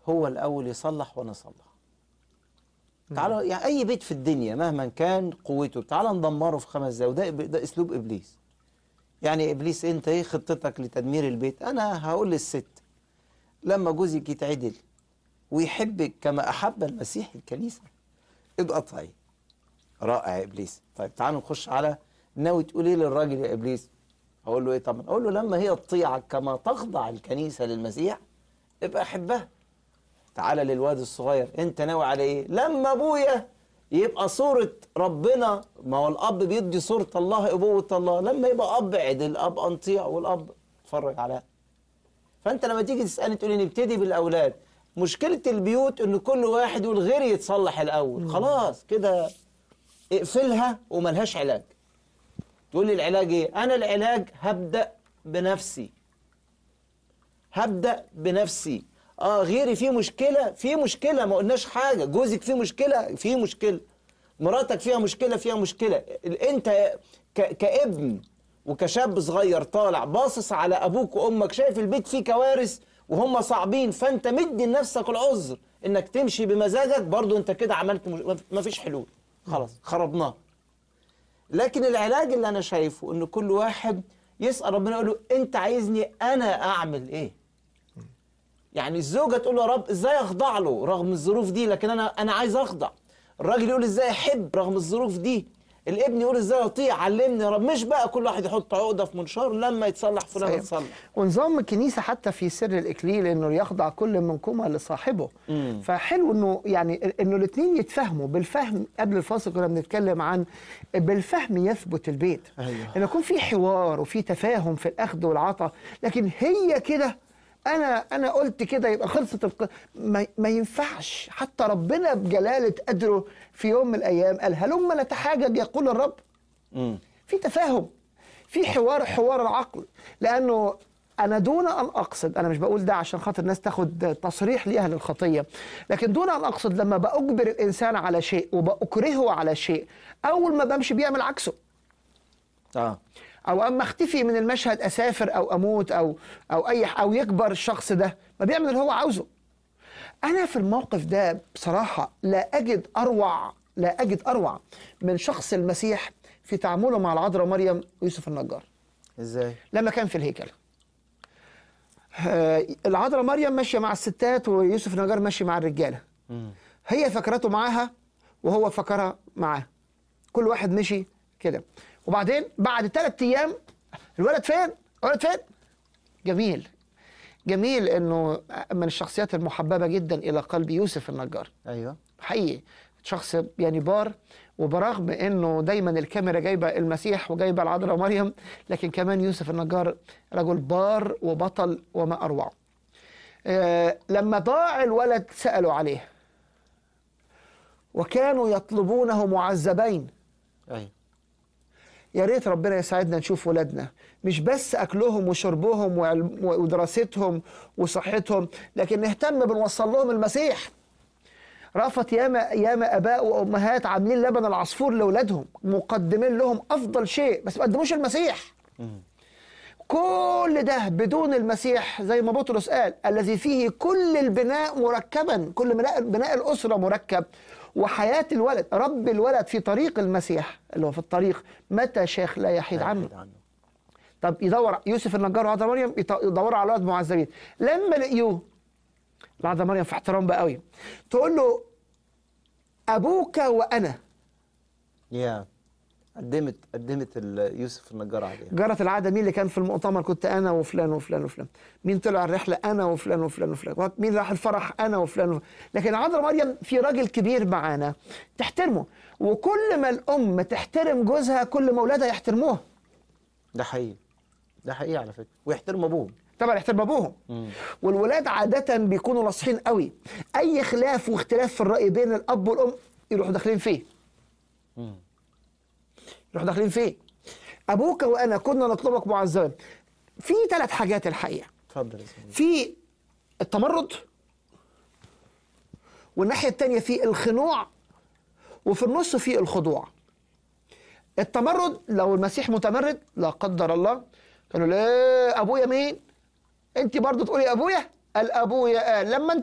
هو الاول يصلح وانا اصلح تعالوا يعني اي بيت في الدنيا مهما كان قوته تعال ندمره في خمس دقايق وده ده اسلوب ابليس يعني ابليس انت ايه خطتك لتدمير البيت انا هقول للست لما جوزك يتعدل ويحبك كما احب المسيح الكنيسه اضغطي رائع يا ابليس طيب تعالوا نخش على ناوي تقول ايه للراجل يا ابليس اقول له ايه طبعا اقول له لما هي تطيعك كما تخضع الكنيسه للمسيح ابقى احبها تعالى للواد الصغير انت ناوي على ايه لما ابويا يبقى صورة ربنا ما هو الاب بيدي صورة الله ابوة الله لما يبقى اب عدل اب انطيع والاب اتفرج على فانت لما تيجي تسالني تقول لي نبتدي بالاولاد مشكلة البيوت ان كل واحد يقول غيري يتصلح الاول خلاص كده اقفلها وملهاش علاج تقول لي العلاج ايه انا العلاج هبدا بنفسي هبدا بنفسي اه غيري فيه مشكله في مشكله ما قلناش حاجه جوزك فيه مشكله فيه مشكله مراتك فيها مشكله فيها مشكله ال- انت ك- كابن وكشاب صغير طالع باصص على ابوك وامك شايف البيت فيه كوارث وهم صعبين فانت مدي لنفسك العذر انك تمشي بمزاجك برضو انت كده عملت مش... ما فيش حلول خلاص خربناه لكن العلاج اللي انا شايفه ان كل واحد يسال ربنا يقول له انت عايزني انا اعمل ايه يعني الزوجه تقول له يا رب ازاي اخضع له رغم الظروف دي لكن انا انا عايز اخضع الراجل يقول ازاي احب رغم الظروف دي الابن يقول ازاي اطيع علمني يا رب مش بقى كل واحد يحط عقده في منشار لما يتصلح فلان صحيح. يتصلح ونظام الكنيسه حتى في سر الاكليل انه يخضع كل منكما لصاحبه مم. فحلو انه يعني انه الاثنين يتفاهموا بالفهم قبل الفاصل كنا بنتكلم عن بالفهم يثبت البيت أيوه. ان يكون في حوار وفي تفاهم في الاخذ والعطاء لكن هي كده انا انا قلت كده يبقى خلصت الق... ما, ما ينفعش حتى ربنا بجلاله قدره في يوم من الايام قال هلم نتحاجج يقول الرب امم في تفاهم في حوار حوار العقل لانه انا دون ان اقصد انا مش بقول ده عشان خاطر الناس تاخد تصريح ليها للخطيه لكن دون ان اقصد لما باجبر الانسان على شيء وباكرهه على شيء اول ما بمشي بيعمل عكسه اه او اما اختفي من المشهد اسافر او اموت او او اي او يكبر الشخص ده ما بيعمل اللي هو عاوزه انا في الموقف ده بصراحه لا اجد اروع لا اجد اروع من شخص المسيح في تعامله مع العذراء مريم ويوسف النجار ازاي لما كان في الهيكل آه، العذراء مريم ماشيه مع الستات ويوسف النجار ماشي مع الرجاله امم هي فكرته معاها وهو فكرها معاه كل واحد مشي كده وبعدين بعد ثلاث ايام الولد فين الولد فين جميل جميل انه من الشخصيات المحببه جدا الى قلب يوسف النجار ايوه حقيقي شخص يعني بار وبرغم انه دايما الكاميرا جايبه المسيح وجايبه العذراء مريم لكن كمان يوسف النجار رجل بار وبطل وما اروعه. آه لما ضاع الولد سالوا عليه وكانوا يطلبونه معذبين ايوه يا ريت ربنا يساعدنا نشوف ولادنا مش بس اكلهم وشربهم وعلم- ودراستهم وصحتهم لكن نهتم بنوصل لهم المسيح رأفت ياما ياما اباء وامهات عاملين لبن العصفور لاولادهم مقدمين لهم افضل شيء بس ما قدموش المسيح مم. كل ده بدون المسيح زي ما بطرس قال الذي فيه كل البناء مركبا كل بناء بناء الاسره مركب وحياه الولد رب الولد في طريق المسيح اللي هو في الطريق متى شيخ لا يحيد عنه بعيد عنه طب يدور يوسف النجار وعذراء مريم يط- يدوروا على ولد معذبين لما لقيوه العذراء مريم في احترام بقى قوي تقول له ابوك وانا يا قدمت قدمت ال- يوسف النجار عليها جرت العاده مين اللي كان في المؤتمر كنت انا وفلان وفلان وفلان مين طلع الرحله انا وفلان وفلان وفلان مين راح الفرح انا وفلان وفلان. لكن عذراء مريم في راجل كبير معانا تحترمه وكل ما الام تحترم جوزها كل ما اولادها يحترموها ده حقيقي ده حقيقي على فكره ويحترم ابوهم طبعا يحترم ابوهم مم. والولاد عاده بيكونوا ناصحين قوي اي خلاف واختلاف في الراي بين الاب والام يروحوا داخلين فيه مم. يروحوا داخلين فيه ابوك وانا كنا نطلبك معذبا في ثلاث حاجات الحقيقه اتفضل يا زميلي في التمرد والناحية التانية في الخنوع وفي النص في الخضوع التمرد لو المسيح متمرد لا قدر الله قالوا لا ابويا مين انت برضو تقولي ابويا قال ابويا قال لما انت